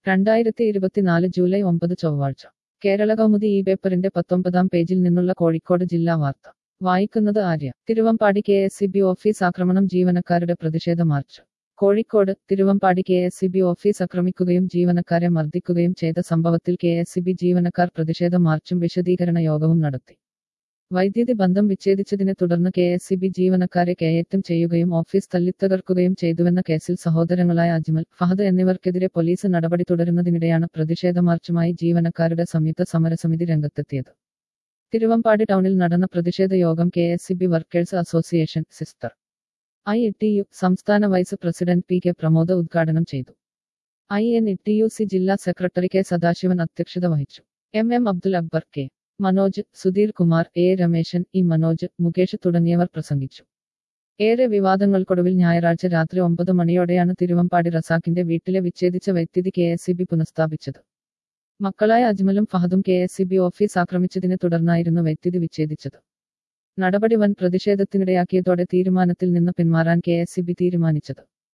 രണ്ടായിരത്തി ഇരുപത്തിനാല് ജൂലൈ ഒമ്പത് ചൊവ്വാഴ്ച കേരള കൗമുദി ഈ പേപ്പറിന്റെ പത്തൊമ്പതാം പേജിൽ നിന്നുള്ള കോഴിക്കോട് ജില്ലാ വാർത്ത വായിക്കുന്നത് Arya Thiruvambady K S C B office ആക്രമണം ജീവനക്കാരുടെ പ്രതിഷേധ march Kozhikode Thiruvambady K S C B office ആക്രമിക്കുകയും ജീവനക്കാരെ മർദ്ദിക്കുകയും ചെയ്ത സംഭവത്തിൽ കെ എസ് സി ബി ജീവനക്കാർ പ്രതിഷേധ മാർച്ചും വിശദീകരണ യോഗവും നടത്തി വൈദ്യുതി ബന്ധം വിച്ഛേദിച്ചതിനെ തുടർന്ന് കെ എസ് സി ബി ജീവനക്കാരെ കയ്യേറ്റം ചെയ്യുകയും ഓഫീസ് തല്ലിത്തകർക്കുകയും ചെയ്തുവെന്ന കേസിൽ സഹോദരങ്ങളായ അജ്മൽ ഫഹദ് എന്നിവർക്കെതിരെ പോലീസ് നടപടി തുടരുന്നതിനിടെയാണ് പ്രതിഷേധ മാർച്ചുമായി ജീവനക്കാരുടെ സംയുക്ത സമരസമിതി രംഗത്തെത്തിയത് തിരുവമ്പാടി ടൗണിൽ നടന്ന പ്രതിഷേധ യോഗം K S C B workers association സിസ്റ്റർ ഐ ടി യു സംസ്ഥാന vice president P K Pramod ഉദ്ഘാടനം ചെയ്തു I N T U C ജില്ലാ സെക്രട്ടറി കെ സദാശിവൻ അധ്യക്ഷത വഹിച്ചു M M Abdul Akbar K Manoj Sudheer Kumar A Rameshan E Manoj Mukesh തുടങ്ങിയവർ പ്രസംഗിച്ചു ഏറെ വിവാദങ്ങൾക്കൊടുവിൽ ഞായറാഴ്ച രാത്രി ഒമ്പത് മണിയോടെയാണ് തിരുവമ്പാടി റസാഖിന്റെ വീട്ടിലെ വിച്ഛേദിച്ച വൈദ്യുതി കെ എസ് സി ബി പുനഃസ്ഥാപിച്ചത് മക്കളായ അജ്മലും ഫഹദും K S C B office ആക്രമിച്ചതിനെ തുടർന്നായിരുന്നു വൈദ്യുതി വിച്ഛേദിച്ചത് നടപടി വൻ പ്രതിഷേധത്തിനിടയാക്കിയതോടെ തീരുമാനത്തിൽ നിന്ന് പിന്മാറാൻ കെ എസ് സി ബി തീരുമാനിച്ചത്